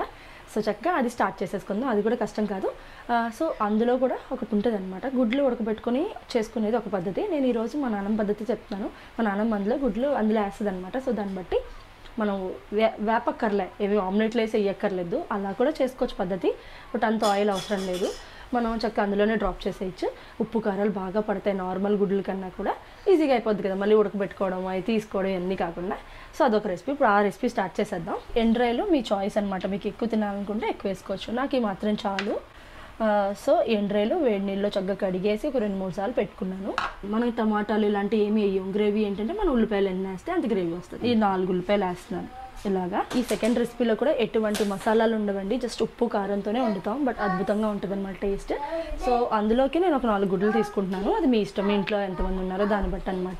Speaker 1: సో చక్కగా అది స్టార్ట్ చేసేసుకుందాం అది కూడా కష్టం కాదు ఆ, సో అందులో కూడా ఒకటి ఉంటుంది అనమాట గుడ్లు ఉడకబెట్టుకొని చేసుకునేది ఒక పద్ధతి నేను ఈరోజు మా నాన్నమ్మ పద్ధతి చెప్తున్నాను మా నాన్నమ్మ అందులో గుడ్లు అందులో వేస్తుంది అనమాట సో దాన్ని బట్టి మనం వే వేపక్కర్లే ఏవి ఆమ్లెట్లు వేసి వేయక్కర్లేదు అలా కూడా చేసుకోవచ్చు పద్ధతి బట్ అంత ఆయిల్ అవసరం లేదు మనం చక్కగా అందులోనే డ్రాప్ చేసేయచ్చు ఉప్పు కారాలు బాగా పడతాయి నార్మల్ గుడ్ల కన్నా కూడా ఈజీగా అయిపోద్ది కదా మళ్ళీ ఉడకబెట్టుకోవడం అవి తీసుకోవడం ఇవన్నీ కాకుండా సో అదొక రెసిపీ ఇప్పుడు ఆ రెసిపీ స్టార్ట్ చేసేద్దాం ఎండ్రాయిలు మీ చాయిస్ అనమాట మీకు ఎక్కువ తినాలనుకుంటే ఎక్కువ వేసుకోవచ్చు నాకు ఈ మాత్రం చాలు ఆ, సో ఎండ్రాయిలు వేడి నీళ్ళలో చక్కగా కడిగేసి ఒక రెండు మూడు సార్లు పెట్టుకున్నాను మనకి టమాటాలు ఇలాంటివి ఏమి వేయం గ్రేవీ ఏంటంటే మనం ఉల్లిపాయలు ఎన్ని వేస్తే అంత గ్రేవీ వస్తుంది ఈ నాలుగు ఉల్లిపాయలు వేస్తున్నాను ఇలాగా ఈ సెకండ్ రెసిపీలో కూడా ఎటువంటి మసాలాలు ఉండవండి జస్ట్ ఉప్పు కారంతోనే వండుతాం బట్ అద్భుతంగా ఉంటుంది అనమాట టేస్ట్ సో అందులోకి నేను ఒక నాలుగు గుడ్లు తీసుకుంటున్నాను అది మీ ఇష్టం మీ ఇంట్లో ఎంతమంది ఉన్నారో దాన్ని బట్టి అనమాట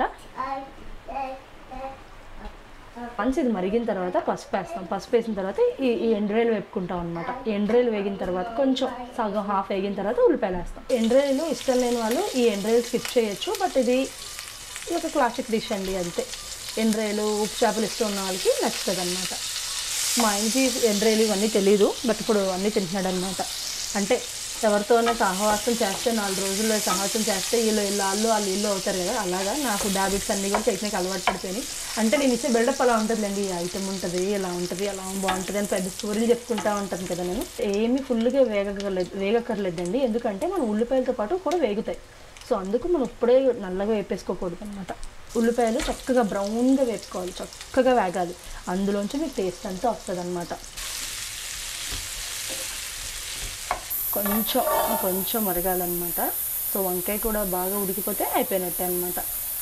Speaker 1: వన్స్ ఇది మరిగిన తర్వాత పసుపు వేస్తాం పసుపు వేసిన తర్వాత ఈ ఈ ఎండ్రాయిలు వేపుకుంటాం అనమాట ఎండ్రాయిలు వేగిన తర్వాత కొంచెం సగం హాఫ్ వేగిన తర్వాత ఉల్లిపాయలు వేస్తాం ఎండ్రాయిలు ఇష్టం లేని వాళ్ళు ఈ ఎండ్రాయిలు స్కిప్ చేయొచ్చు బట్ ఇది ఇది ఒక క్లాసిక్ డిష్ అండి అంతే ఎండ్రాయిలు ఉప్పు చేపలు ఇష్టం ఉన్న వాళ్ళకి నచ్చుతుంది అనమాట మా ఆయనకి ఎండ్రాయిలు ఇవన్నీ తెలియదు బట్ ఇప్పుడు అన్నీ తింటున్నాడు అనమాట అంటే ఎవరితోనే సహవాసం చేస్తే నాలుగు రోజుల్లో సహవాసం చేస్తే వీళ్ళు వీళ్ళు వాళ్ళు వాళ్ళు ఇల్లు అవుతారు కదా అలాగా నా ఫుడ్ హ్యాబిట్స్ అన్నీ కూడా టెక్నిక్ అలవాటు పడిపోయినాయి అంటే నేను ఇచ్చే బిల్డప్ అలా ఉంటుందండి ఈ ఐటమ్ ఉంటుంది ఇలా ఉంటుంది అలా బాగుంటుంది అని పెద్ద స్టోరీలు చెప్పుకుంటా ఉంటాను కదా నేను ఏమీ ఫుల్గా వేగకర్లేదు వేగక్కర్లేదండి ఎందుకంటే మనం ఉల్లిపాయలతో పాటు కూడా వేగుతాయి సో అందుకు మనం ఇప్పుడే నల్లగా వేపేసుకోకూడదు అనమాట ఉల్లిపాయలు చక్కగా బ్రౌన్గా వేపుకోవాలి చక్కగా వేగాలి అందులోంచి మీకు టేస్ట్ అంతా వస్తుంది అనమాట కొంచెం కొంచెం మరగాలన్నమాట సో వంకాయ కూడా బాగా ఉడికిపోతే అయిపోయినట్టే అనమాట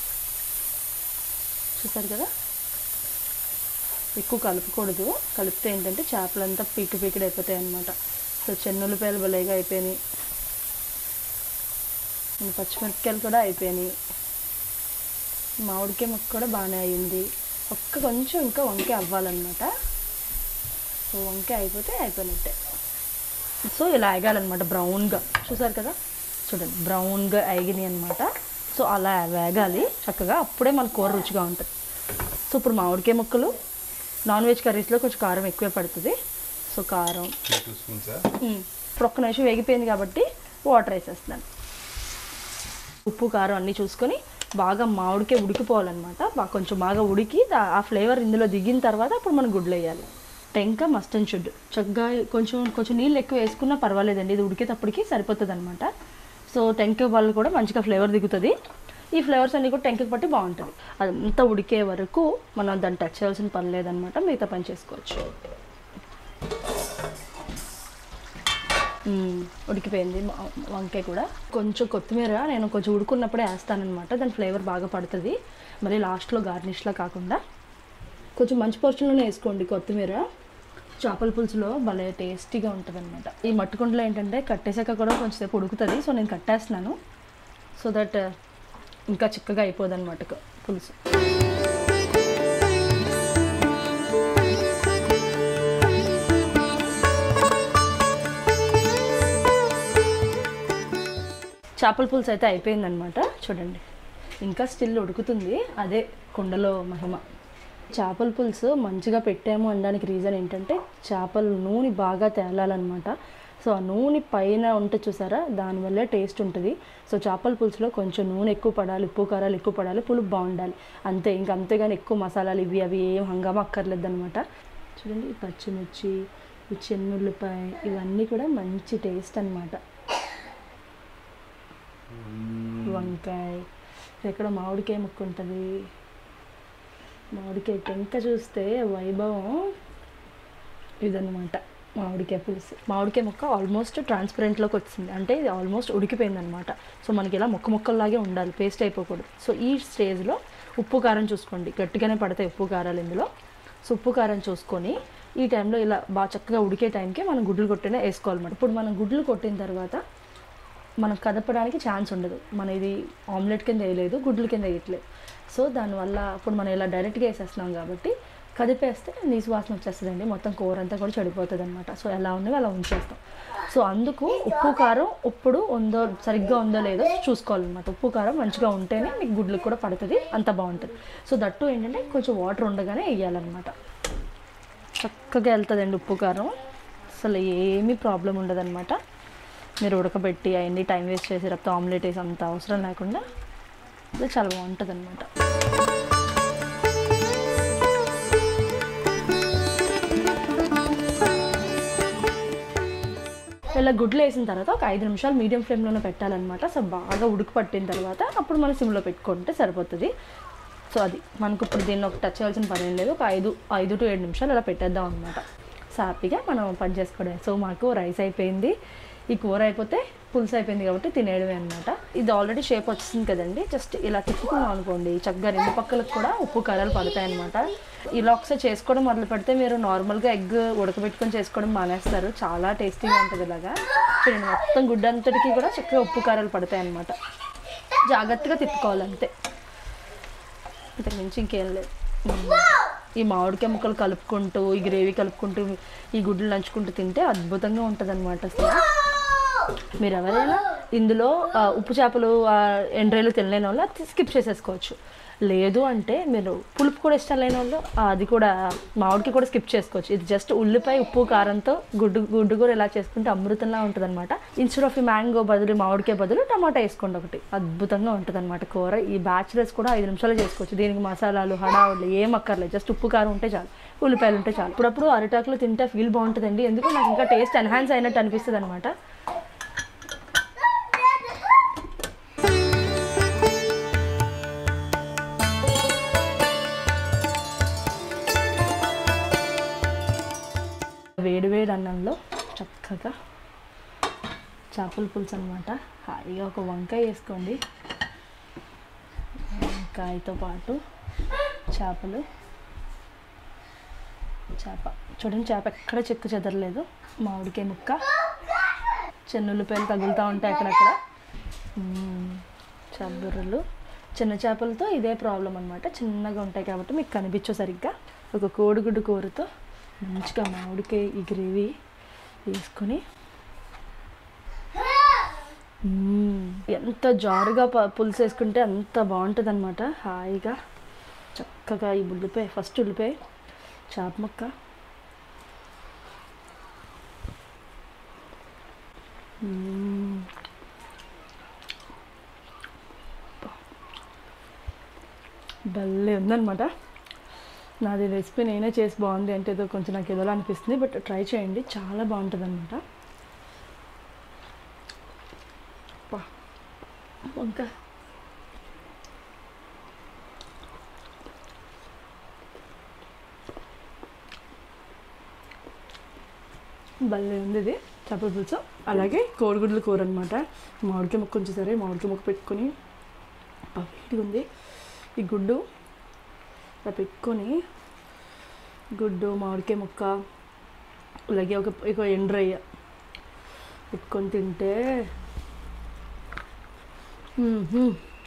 Speaker 1: చూసారు కదా ఎక్కువ కలుపుకూడదు కలిపితే ఏంటంటే చేపలంతా పీకి పీకిడి అయిపోతాయి అనమాట సో చెన్నుల్లిపాయలు భలేగా అయిపోయినాయి మన పచ్చిమిరపకాయలు కూడా అయిపోయినాయి మామిడికాయ ముక్క కూడా బాగానే అయ్యింది ఒక్క కొంచెం ఇంకా వంకాయ అవ్వాలన్నమాట సో వంకాయ అయిపోతే అయిపోయినట్టే సో ఇలా వేగాలన్నమాట బ్రౌన్గా చూసారు కదా చూడండి బ్రౌన్గా వేగినాయి అనమాట సో అలా వేగాలి చక్కగా అప్పుడే మన కూర రుచిగా ఉంటుంది సో ఇప్పుడు మామిడికాయ ముక్కలు నాన్ వెజ్ కర్రీస్లో కొంచెం కారం ఎక్కువే పడుతుంది సో కారం
Speaker 2: టూ స్పూన్సా
Speaker 1: ఉమ్. ఇప్పుడు ఒక్క నిమిషం వేగిపోయింది కాబట్టి వాటర్ వేసేస్తున్నాను ఉప్పు కారం అన్నీ చూసుకొని బాగా మామిడికే ఉడికిపోవాలన్నమాట బాగా కొంచెం బాగా ఉడికి దా- ఆ ఫ్లేవర్ ఇందులో దిగిన తర్వాత అప్పుడు మనం గుడ్లు వేయాలి టెంక మస్ట్ అండ్ షుడ్ చక్కగా కొంచెం కొంచెం నీళ్ళు ఎక్కువ వేసుకున్నా పర్వాలేదండి ఇది ఉడికేటప్పటికి సరిపోతుంది అనమాట సో టెంక వాళ్ళు కూడా మంచిగా ఫ్లేవర్ దిగుతుంది ఈ ఫ్లేవర్స్ అన్నీ కూడా టెంకకి పట్టి బాగుంటుంది అదంతా ఉడికే వరకు మనం దాన్ని టచ్ చేయాల్సిన పని లేదనమాట మిగతా పని చేసుకోవచ్చు మ్మ్. ఉడికిపోయింది మ- వంకాయ కూడా కొంచెం కొత్తిమీర నేను కొంచెం ఉడుకున్నప్పుడే వేస్తానన్నమాట దాని ఫ్లేవర్ బాగా పడుతుంది మళ్ళీ లాస్ట్లో గార్నిష్లా కాకుండా కొంచెం మంచి పోర్షన్లోనే వేసుకోండి కొత్తిమీర చేపల పులుసులో భలే టేస్టీగా ఉంటుంది అనమాట ఈ మట్టుకుండలో ఏంటంటే కట్టేసాక కూడా కొంచెం సేపు ఉడుకుతుంది సో నేను కట్టేస్తున్నాను సో దట్ ఇంకా చిక్కగా అయిపోదు అనమాట పులుసు చేపల పులుసు అయితే అయిపోయిందనమాట చూడండి ఇంకా స్టిల్ ఉడుకుతుంది అదే కుండలో మహిమ చేపల పులుసు మంచిగా పెట్టాము అనడానికి రీజన్ ఏంటంటే చేపల నూనె బాగా తేలాలన్నమాట సో ఆ నూనె పైన ఉంటే చూసారా దానివల్లే టేస్ట్ ఉంటుంది సో చేపల పులుసులో కొంచెం నూనె ఎక్కువ పడాలి ఉప్పు కారాలు ఎక్కువ పడాలి పులుపు బాగుండాలి అంతే ఇంకా అంతేగాని ఎక్కువ మసాలాలు ఇవి అవి ఏం హంగామా అక్కర్లేదు అనమాట చూడండి ఈ పచ్చిమిర్చి ఈ చెన్నుల్లిపాయ ఇవన్నీ కూడా మంచి టేస్ట్ అన్నమాట వంకాయ ఎక్కడ మామిడికాయ ముక్క ఉంటుంది మామిడికాయ టెంక చూస్తే వైభవం ఇదన్నమాట మామిడికాయ పులుసు మామిడికాయ ముక్క ఆల్మోస్ట్ ట్రాన్స్పరెంట్లోకి వచ్చింది అంటే ఇది ఆల్మోస్ట్ ఉడికిపోయింది అనమాట సో మనకి ఇలా ముక్క ముక్కల్లాగే ఉండాలి పేస్ట్ అయిపోకూడదు సో ఈ స్టేజ్లో ఉప్పు కారం చూసుకోండి గట్టిగానే పడతాయి ఉప్పు కారాలు ఇందులో సో ఉప్పు కారం చూసుకొని ఈ టైంలో ఇలా బాగా చక్కగా ఉడికే టైంకి మనం గుడ్లు కొట్టిన వేసుకోవాలన్నమాట ఇప్పుడు మనం గుడ్లు కొట్టిన తర్వాత మనం కదపడానికి ఛాన్స్ ఉండదు మన ఇది ఆమ్లెట్ కింద వేయలేదు గుడ్ల కింద వేయట్లేదు సో దానివల్ల ఇప్పుడు మనం ఇలా డైరెక్ట్గా వేసేస్తున్నాం కాబట్టి కదిపేస్తే నీసు వాసన వచ్చేస్తుందండి మొత్తం కూర అంతా కూడా చెడిపోతుంది అనమాట సో ఎలా ఉన్నవి అలా ఉంచేస్తాం సో అందుకు ఉప్పు కారం ఇప్పుడు ఉందో సరిగ్గా ఉందో లేదో చూసుకోవాలన్నమాట ఉప్పు కారం మంచిగా ఉంటేనే మీకు గుడ్లకు కూడా పడుతుంది అంత బాగుంటుంది సో దట్టు ఏంటంటే కొంచెం వాటర్ ఉండగానే వేయాలన్నమాట చక్కగా వెళ్తుందండి ఉప్పు కారం అసలు ఏమీ ప్రాబ్లం ఉండదన్నమాట మీరు ఉడకబెట్టి అవన్నీ టైం వేస్ట్ చేసి లేకపోతే ఆమ్లెట్ వేసి అంత అవసరం లేకుండా ఇది చాలా బాగుంటుంది అనమాట ఇలా గుడ్లు వేసిన తర్వాత ఒక ఐదు నిమిషాలు మీడియం ఫ్లేమ్లోనే పెట్టాలన్నమాట సో బాగా ఉడుకు పట్టిన తర్వాత అప్పుడు మనం సిమ్లో పెట్టుకుంటే సరిపోతుంది సో అది మనకు ఇప్పుడు దీన్ని ఒక టచ్ చేయాల్సిన పని ఏం లేదు ఒక ఐదు ఐదు టు ఏడు నిమిషాలు అలా పెట్టేద్దాం అనమాట సో హ్యాపీగా మనం పని చేసుకోవడం సో మాకు రైస్ అయిపోయింది ఈ కూర అయిపోతే పులుసు అయిపోయింది కాబట్టి తినేయడమే అనమాట ఇది ఆల్రెడీ షేప్ వచ్చింది కదండి జస్ట్ ఇలా తిప్పుకున్నాం అనుకోండి చక్కగా రెండు పక్కలకు కూడా ఉప్పు కారాలు పడతాయి అనమాట ఇలా ఒకసారి చేసుకోవడం మొదలు పెడితే మీరు నార్మల్గా ఎగ్ ఉడకబెట్టుకొని చేసుకోవడం మానేస్తారు చాలా టేస్టీగా ఉంటుంది ఇలాగా చూడండి మొత్తం గుడ్డంతటికి కూడా చక్కగా ఉప్పు కారాలు పడతాయి అనమాట జాగ్రత్తగా తిప్పుకోవాలి అంతే ఇంతకు మించి ఇంకేం లేదు ఈ మామిడికాయ ముక్కలు కలుపుకుంటూ ఈ గ్రేవీ కలుపుకుంటూ ఈ గుడ్లు నంచుకుంటూ తింటే అద్భుతంగా ఉంటుంది అనమాట అసలు మీరు ఎవరైనా ఇందులో ఆ, ఉప్పు చేపలు ఆ, ఎండ్రాయిలు తినలేని వాళ్ళు అది స్కిప్ చేసేసుకోవచ్చు లేదు అంటే మీరు పులుపు కూడా ఇష్టం లేని వాళ్ళు ఆ, అది కూడా మామిడికి కూడా స్కిప్ చేసుకోవచ్చు ఇది జస్ట్ ఉల్లిపాయ ఉప్పు కారంతో గుడ్డు గుడ్డు కూడా ఇలా చేసుకుంటే అమృతంలా ఉంటుంది అనమాట ఇన్స్టెడ్ ఆఫ్ ఈ మ్యాంగో బదులు మామిడికాయ బదులు టమాటా వేసుకోండి ఒకటి అద్భుతంగా ఉంటుంది అనమాట కూర ఈ బ్యాచులర్స్ కూడా ఐదు నిమిషాలు చేసుకోవచ్చు దీనికి మసాలాలు హడావులు ఏం అక్కర్లేదు జస్ట్ ఉప్పు కారం ఉంటే చాలు ఉల్లిపాయలు ఉంటే చాలు అప్పుడప్పుడు అరిటాకులో తింటే ఫీల్ బాగుంటుందండి ఎందుకు నాకు ఇంకా టేస్ట్ ఎన్హాన్స్ అయినట్టు అనిపిస్తుంది అనమాట వేడి వేడి అన్నంలో చక్కగా చేపల పులుసు అనమాట హాయిగా ఒక వంకాయ వేసుకోండి వంకాయతో పాటు చేపలు చేప చూడండి చేప ఎక్కడ చెక్కు చెదరలేదు మామిడికాయ ముక్క చెన్నుల్లిపాయలు తగులుతూ ఉంటాయి అక్కడక్కడ మ్మ్. చబ్బుర్రలు చిన్న చేపలతో ఇదే ప్రాబ్లం అనమాట చిన్నగా ఉంటాయి కాబట్టి మీకు కనిపించవు సరిగ్గా ఒక కోడిగుడ్డు కూరతో మంచిగా మామిడికాయ ఈ గ్రేవీ వేసుకొని మ్మ్. ఎంత జారుగా ప- పులుసు వేసుకుంటే అంత బాగుంటుంది అనమాట హాయిగా చక్కగా ఈ ఉల్లిపాయ ఫస్ట్ ఉల్లిపాయ చేప ముక్క మ్మ్. భలే ఉందన్నమాట నాది రెసిపీ నేనే చేసి బాగుంది అంటే ఏదో కొంచెం నాకు ఏదోలా అనిపిస్తుంది బట్ ట్రై చేయండి చాలా బాగుంటుంది అనమాట ఇంకా భలే ఉంది ఇది చేపల పులుసు అలాగే కోడిగుడ్ల కూర అనమాట మామిడికాయ ముక్క కొంచెం సరే మామిడికాయ ముక్క పెట్టుకొని అబ్బా, వేడిగా ఉంది ఈ గుడ్డు ఇలా పెట్టుకొని గుడ్డు మామిడికాయ ముక్క అలాగే ఒక ఒక ఎండ్రయ్య పెట్టుకొని తింటే మ్మ్హ్మ్.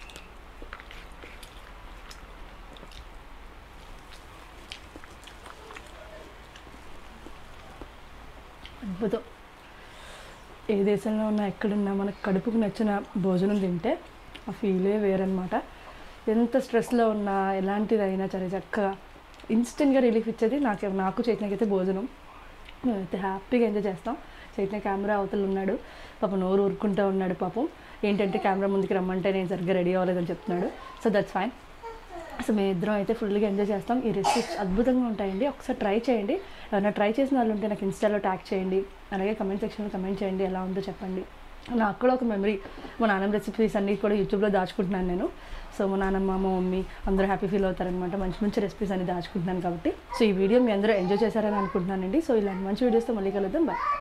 Speaker 1: అద్భుతం ఏ దేశంలో ఉన్నా ఎక్కడున్నా మనకు కడుపుకు నచ్చిన భోజనం తింటే ఆ ఫీలే వేరనమాట ఎంత స్ట్రెస్లో ఉన్నా ఎలాంటిదైనా సరే చక్కగా ఇన్స్టెంట్గా రిలీఫ్ ఇచ్చేది నాకు నాకు చైతన్యకైతే భోజనం మేమైతే హ్యాపీగా ఎంజాయ్ చేస్తాం చైతన్య కెమెరా అవతల ఉన్నాడు పాపం నోరు ఊరుకుంటూ ఉన్నాడు పాపం ఏంటంటే కెమెరా ముందుకు రమ్మంటే నేను సరిగ్గా రెడీ అవ్వలేదని చెప్తున్నాడు సో దట్స్ ఫైన్ సో మేము ఇద్దరం అయితే ఫుల్గా ఎంజాయ్ చేస్తాం ఈ రెసిపీస్ అద్భుతంగా ఉంటాయండి ఒకసారి ట్రై చేయండి ఎవరైనా ట్రై చేసిన వాళ్ళు ఉంటే నాకు ఇన్స్టాలో ట్యాగ్ చేయండి అలాగే కమెంట్ సెక్షన్లో కమెంట్ చేయండి ఎలా ఉందో చెప్పండి నాకు కూడా ఒక మెమరీ మా నాన్నమ్మ రెసిపీస్ అన్నీ కూడా యూట్యూబ్లో దాచుకుంటున్నాను నేను సో మా నాన్నమ్మ మా మమ్మీ అందరూ హ్యాపీ ఫీల్ అవుతారనమాట మంచి మంచి రెసిపీస్ అన్ని దాచుకుంటున్నాను కాబట్టి సో ఈ వీడియో మీ అందరూ ఎంజాయ్ చేశారని అనుకుంటున్నానండి సో ఇలాంటి మంచి వీడియోస్తో మళ్ళీ కలుద్దాం బాయ్